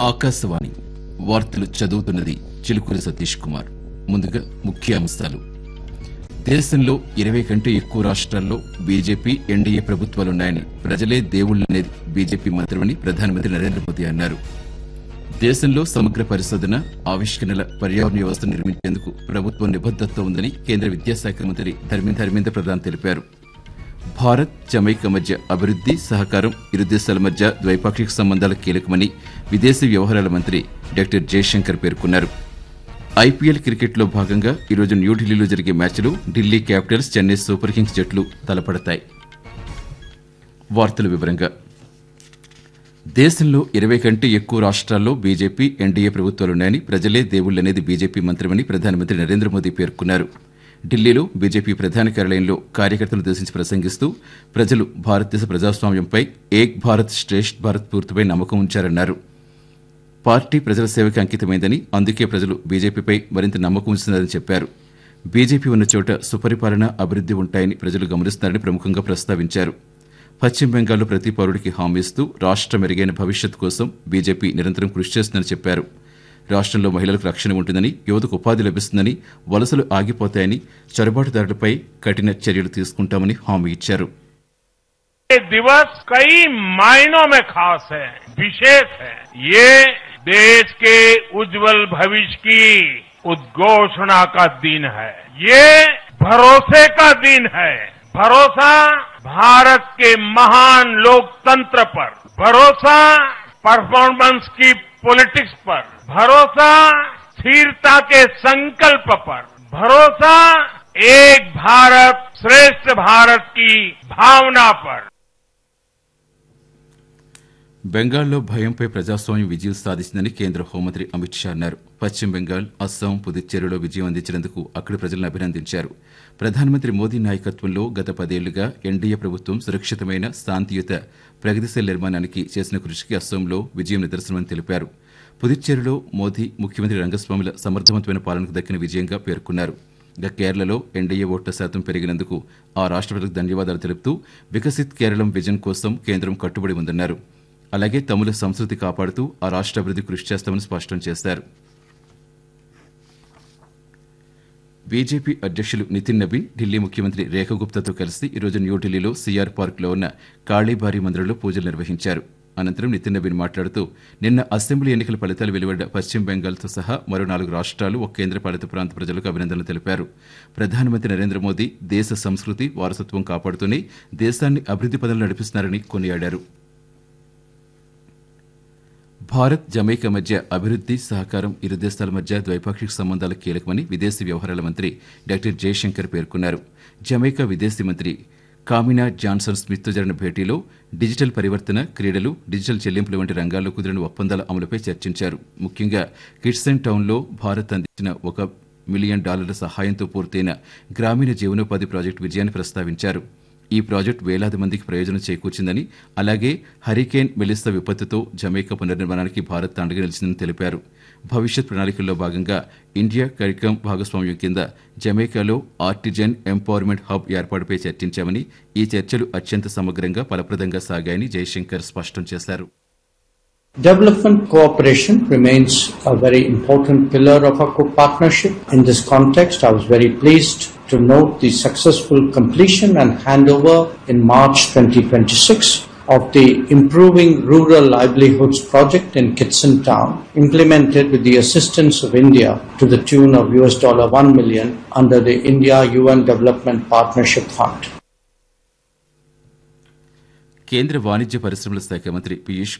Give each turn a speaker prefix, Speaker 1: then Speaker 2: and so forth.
Speaker 1: ఆకాశవాణి వార్తలు చదువుతున్నది చిలుకూరి సతీష్ కుమార్ ముందుగా ముఖ్యాంశాలు దేశంలో ఇరవై కంటే ఎక్కువ రాష్ట్రాల్లో బీజేపీ ఎన్డీఏ ప్రభుత్వాలున్నాయని ప్రజలే దేవుళ్లనేది బీజేపీ మంత్రమని ప్రధానమంత్రి నరేంద్ర మోదీ అన్నారు దేశంలో సమగ్ర పరిశోధన ఆవిష్కరణల పర్యావరణ వ్యవస్థ నిర్మించేందుకు ప్రభుత్వం నిబద్దతతో ఉందని కేంద్ర విద్యాశాఖ మంత్రి ధర్మేంద్ర ధర్మేంద్ర ప్రధాన్ తెలిపారు భారత్ జమైకా మధ్య అభివృద్ది సహకారం ఇరు దేశాల మధ్య ద్వైపాక్షిక సంబంధాలు కీలకమని విదేశీ వ్యవహారాల మంత్రి డాక్టర్ జయశంకర్ పేర్కొన్నారు ఐపీఎల్ క్రికెట్లో భాగంగా ఈరోజు న్యూఢిల్లీలో జరిగే మ్యాచ్లో Delhi capitals Chennai super kings జట్లు తలపడతాయి వార్తల వివరంగా దేశంలో ఇరవై కంటే ఎక్కువ రాష్ట్రాల్లో బీజేపీ ఎన్డీఏ ప్రభుత్వాలున్నాయని ప్రజలే దేవుళ్లనేది బీజేపీ మంత్రమని ప్రధానమంత్రి నరేంద్ర మోదీ పేర్కొన్నారు ఢిల్లీలో బీజేపీ ప్రధాన కార్యాలయంలో కార్యకర్తలు ఉద్దేశించి ప్రసంగిస్తూ ప్రజలు భారతదేశ ప్రజాస్వామ్యంపై ఏక్ భారత్ శ్రేష్ఠ్ భారత్ పూర్తిపై నమ్మకం ఉంచారన్నారు పార్టీ ప్రజల సేవకి అంకితమైందని అందుకే ప్రజలు బీజేపీపై మరింత నమ్మకం ఉంచుతున్నారని చెప్పారు బీజేపీ ఉన్న చోట సుపరిపాలన అభివృద్ది ఉంటాయని ప్రజలు గమనిస్తున్నారని ప్రముఖంగా ప్రస్తావించారు పశ్చిమ బెంగాల్లో ప్రతి పౌరుడికి హామీ ఇస్తూ రాష్ట్ర మెరుగైన భవిష్యత్తు కోసం బీజేపీ నిరంతరం కృషి చేస్తుందని చెప్పారు రాష్ట్రంలో మహిళలకు రక్షణ ఉంటుందని యువతకు ఉపాధి లభిస్తుందని వలసలు ఆగిపోతాయని చొరబాటుదారులపై కఠిన చర్యలు తీసుకుంటామని హామీ ఇచ్చారు
Speaker 2: ये दिवस कई मायनों में खास है विशेष है ये देश के उज्जवल भविष्य की उद्घोषणा का दिन है ये भरोसे का दिन है भरोसा भारत के महान लोकतंत्र पर भरोसा परफॉर्मेंस की पॉलिटिक्स पर भरोसा स्थिरता के संकल्प पर भरोसा एक भारत श्रेष्ठ भारत की भावना पर
Speaker 1: బెంగాల్లో భయంపై ప్రజాస్వామ్యం విజయం సాధించిందని కేంద్ర హోంమంత్రి అమిత్ షా అన్నారు పశ్చిమ బెంగాల్ అస్సాం పుదుచ్చేరిలో విజయం అందించినందుకు అక్కడి ప్రజలను అభినందించారు ప్రధానమంత్రి మోదీ నాయకత్వంలో గత పదేళ్లుగా ఎన్డీఏ ప్రభుత్వం సురక్షితమైన శాంతియుత ప్రగతిశీల నిర్మాణానికి చేసిన కృషికి అస్సాంలో విజయం నిదర్శనమని తెలిపారు పుదుచ్చేరిలో మోదీ ముఖ్యమంత్రి రంగస్వామిల సమర్థవంతమైన పాలనకు దక్కిన విజయంగా పేర్కొన్నారు ఇక కేరళలో ఎన్డీఏ ఓట్ల శాతం పెరిగినందుకు ఆ రాష్ట్ర ప్రజలకు ధన్యవాదాలు తెలుపుతూ వికసిత్ కేరళం విజన్ కోసం కేంద్రం కట్టుబడి ఉందన్నారు అలాగే తమిళ సంస్కృతి కాపాడుతూ ఆ రాష్ట్ర అభివృద్ధి కృషి చేస్తామని స్పష్టం చేశారు బీజేపీ అధ్యక్షులు నితిన్ నబీన్ ఢిల్లీ ముఖ్యమంత్రి రేఖ గుప్తాతో కలిసి ఈరోజు న్యూఢిల్లీలో సీఆర్ పార్క్లో ఉన్న కాళీబారి మందిరంలో పూజలు నిర్వహించారు అనంతరం నితిన్ నబీన్ మాట్లాడుతూ నిన్న అసెంబ్లీ ఎన్నికల ఫలితాలు వెలువడ్డ పశ్చిమ బెంగాల్తో సహా మరో నాలుగు రాష్ట్రాలు ఒక కేంద్రపాలిత ప్రాంత ప్రజలకు అభినందనలు తెలిపారు ప్రధానమంత్రి నరేంద్ర మోదీ దేశ సంస్కృతి వారసత్వం కాపాడుతూనే దేశాన్ని అభివృద్ధి పదంలో నడిపిస్తున్నారని కొనియాడారు భారత్ జమైకా మధ్య అభివృద్ది సహకారం ఇరు దేశాల మధ్య ద్వైపాక్షిక సంబంధాలు కీలకమని విదేశీ వ్యవహారాల మంత్రి డాక్టర్ జయశంకర్ పేర్కొన్నారు జమైకా విదేశీ మంత్రి కామినా జాన్సన్ స్మిత్తో జరిగిన భేటీలో డిజిటల్ పరివర్తన క్రీడలు డిజిటల్ చెల్లింపుల వంటి రంగాల్లో కుదిరిన ఒప్పందాల అమలుపై చర్చించారు ముఖ్యంగా కిడ్సన్ టౌన్లో భారత్ అందించిన ఒక మిలియన్ డాలర్ల సహాయంతో పూర్తయిన గ్రామీణ జీవనోపాధి ప్రాజెక్టు విజయాన్ని ప్రస్తావించారు ఈ ప్రాజెక్టు వేలాది మందికి ప్రయోజనం చేకూర్చిందని అలాగే హరికేన్ మెలిస్తా విపత్తుతో జమైకా పునర్నిర్మాణానికి భారత్ అండగా నిలిచిందని తెలిపారు భవిష్యత్ ప్రణాళికల్లో భాగంగా ఇండియా కరికం భాగస్వామ్యం కింద జమైకాలో ఆర్టిజన్ ఎంపవర్మెంట్ హబ్ ఏర్పాటుపై చర్చించామని ఈ చర్చలు అత్యంత సమగ్రంగా ఫలప్రదంగా సాగాయని జయశంకర్ స్పష్టం చేశారు
Speaker 3: Development cooperation remains a very important pillar of our co-partnership. In this context, I was very pleased to note the successful completion and handover in March 2026 of the Improving Rural Livelihoods project in Kitson Town, implemented with the assistance of India to the tune of US dollar 1 million under the India-UN Development Partnership Fund.
Speaker 1: కేంద్ర వాణిజ్య పరిశ్రమల శాఖ మంత్రి పీయూష్